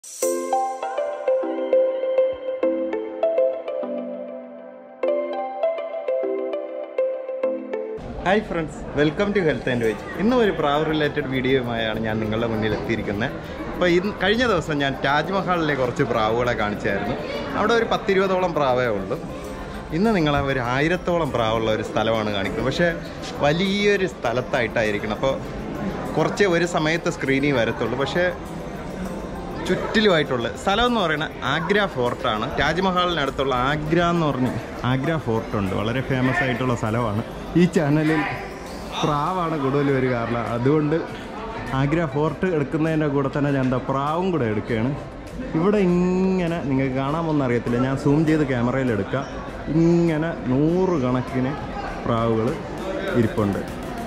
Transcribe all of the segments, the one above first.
hi friends welcome to health and veg ഇന്നും ഒരു പ്രാവ് റിലേറ്റഡ് വീഡിയോയുമായാണ് ഞാൻ നിങ്ങളുടെ മുന്നിൽ എത്തിയിരിക്കുന്നത് അപ്പോൾ ഇന്ന് കഴിഞ്ഞ ദിവസം ഞാൻ താജ്മഹലിലെ കുറച്ച് പ്രാവുകളെ കാണിച്ചായിരുന്നു അവിടെ ഒരു പത്തിരുപതോളം പ്രാവേ ഉള്ളൂ ഇന്ന് നിങ്ങളെ ഒരു ആയിരത്തോളം പ്രാവുള്ള ഒരു സ്ഥലമാണ് കാണിക്കുന്നത് പക്ഷേ വലിയൊരു സ്ഥലത്തായിട്ടായിരിക്കണം അപ്പോൾ കുറച്ച് ഒരു സമയത്ത് സ്ക്രീനിൽ വരത്തുള്ളൂ പക്ഷേ ചുറ്റിലുമായിട്ടുള്ള സ്ഥലം എന്ന് പറയുന്നത് ആഗ്ര ഫോർട്ടാണ് താജ്മഹലിനടുത്തുള്ള ആഗ്ര എന്ന് പറഞ്ഞ് ആഗ്ര ഫോർട്ടുണ്ട് വളരെ ഫേമസ് ആയിട്ടുള്ള സ്ഥലമാണ് ഈ ചാനലിൽ പ്രാവാണ് കൂടുതൽ വരിക കാരണം അതുകൊണ്ട് ആഗ്ര ഫോർട്ട് എടുക്കുന്നതിൻ്റെ കൂടെ തന്നെ ഞാൻ എന്താ പ്രാവും കൂടെ എടുക്കുകയാണ് ഇവിടെ ഇങ്ങനെ നിങ്ങൾക്ക് കാണാമൊന്നും അറിയത്തില്ല ഞാൻ സൂം ചെയ്ത് ക്യാമറയിൽ എടുക്കാം ഇങ്ങനെ നൂറുകണക്കിന് പ്രാവുകൾ ഇരിപ്പുണ്ട്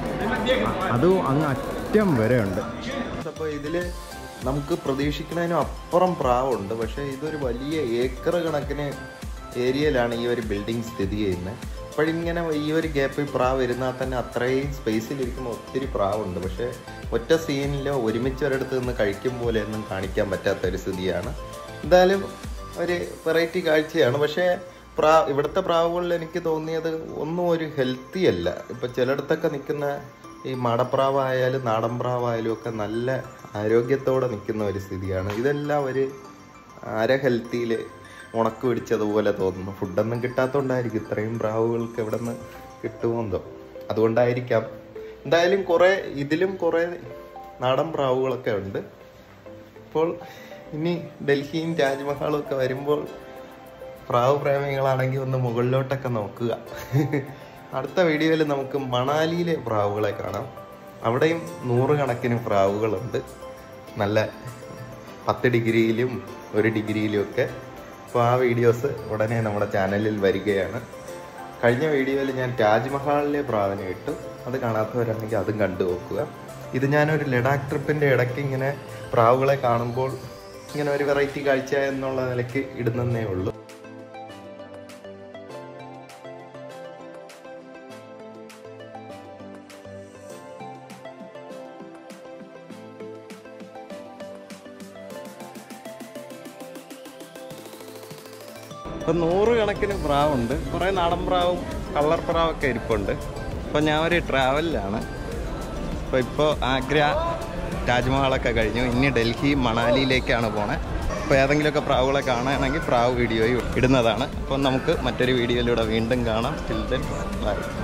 അതും അങ്ങ് അറ്റം വരെ ഉണ്ട് അപ്പോൾ ഇതിൽ നമുക്ക് പ്രതീക്ഷിക്കുന്നതിനും അപ്പുറം പ്രാവുണ്ട് പക്ഷേ ഇതൊരു വലിയ ഏക്കർ കണക്കിന് ഏരിയയിലാണ് ഈ ഒരു ബിൽഡിംഗ് സ്ഥിതി ചെയ്യുന്നത് അപ്പോഴിങ്ങനെ ഈ ഒരു ഗ്യാപ്പിൽ പ്രാവ് ഇരുന്നാൽ തന്നെ അത്രയും സ്പേസിലിരിക്കുന്ന ഒത്തിരി പ്രാവുണ്ട് പക്ഷേ ഒറ്റ സീനിലോ ഒരുമിച്ച് ഒരിടത്ത് നിന്ന് കഴിക്കും പോലെ ഒന്നും കാണിക്കാൻ പറ്റാത്ത ഒരു സ്ഥിതിയാണ് എന്തായാലും ഒരു വെറൈറ്റി കാഴ്ചയാണ് പക്ഷേ പ്രാ ഇവിടുത്തെ പ്രാവുകളിൽ എനിക്ക് തോന്നിയത് ഒന്നും ഒരു ഹെൽത്തി അല്ല ഇപ്പം ചിലയിടത്തൊക്കെ നിൽക്കുന്ന ഈ മടപ്രാവായാലും നാടൻ പ്രാവായാലും ഒക്കെ നല്ല ആരോഗ്യത്തോടെ നിൽക്കുന്ന ഒരു സ്ഥിതിയാണ് ഇതെല്ലാം ഒരു അര ഹെൽത്തിയിൽ ഉണക്ക് പിടിച്ചതുപോലെ തോന്നുന്നു ഫുഡൊന്നും കിട്ടാത്തതുകൊണ്ടായിരിക്കും ഇത്രയും പ്രാവുകൾക്ക് എവിടെ നിന്ന് കിട്ടുമെന്തോ അതുകൊണ്ടായിരിക്കാം എന്തായാലും കുറേ ഇതിലും കുറേ നാടൻ പ്രാവുകളൊക്കെ ഉണ്ട് ഇപ്പോൾ ഇനി ഡൽഹിയും താജ്മഹലും ഒക്കെ വരുമ്പോൾ പ്രാവ് പ്രേമികളാണെങ്കിൽ ഒന്ന് മുകളിലോട്ടൊക്കെ നോക്കുക അടുത്ത വീഡിയോയിൽ നമുക്ക് മണാലിയിലെ പ്രാവുകളെ കാണാം അവിടെയും നൂറുകണക്കിന് പ്രാവുകളുണ്ട് നല്ല പത്ത് ഡിഗ്രിയിലും ഒരു ഡിഗ്രിയിലും ഒക്കെ അപ്പോൾ ആ വീഡിയോസ് ഉടനെ നമ്മുടെ ചാനലിൽ വരികയാണ് കഴിഞ്ഞ വീഡിയോയിൽ ഞാൻ താജ്മഹലിലെ പ്രാവിനെ ഇട്ടു അത് കാണാത്തവരാണെങ്കിൽ അതും കണ്ടു നോക്കുക ഇത് ഞാനൊരു ലഡാക്ക് ട്രിപ്പിൻ്റെ ഇടയ്ക്ക് ഇങ്ങനെ പ്രാവുകളെ കാണുമ്പോൾ ഇങ്ങനെ ഒരു വെറൈറ്റി കാഴ്ച എന്നുള്ള നിലയ്ക്ക് ഇടുന്നതേ ഉള്ളൂ ഇപ്പം നൂറുകണക്കിന് പ്രാവുണ്ട് കുറേ നാടൻ പ്രാവും കളർ പ്രാവൊക്കെ ഇരിപ്പുണ്ട് അപ്പോൾ ഞാൻ ഒരു ട്രാവലിലാണ് അപ്പോൾ ഇപ്പോൾ ആഗ്ര താജ്മഹലൊക്കെ കഴിഞ്ഞു ഇനി ഡൽഹി മണാലിയിലേക്കാണ് പോണേ അപ്പോൾ ഏതെങ്കിലുമൊക്കെ പ്രാവുകളെ കാണുകയാണെങ്കിൽ പ്രാവ് വീഡിയോയും ഇടുന്നതാണ് അപ്പോൾ നമുക്ക് മറ്റൊരു വീഡിയോയിലൂടെ വീണ്ടും കാണാം ടിൽ ദെൻ ബൈ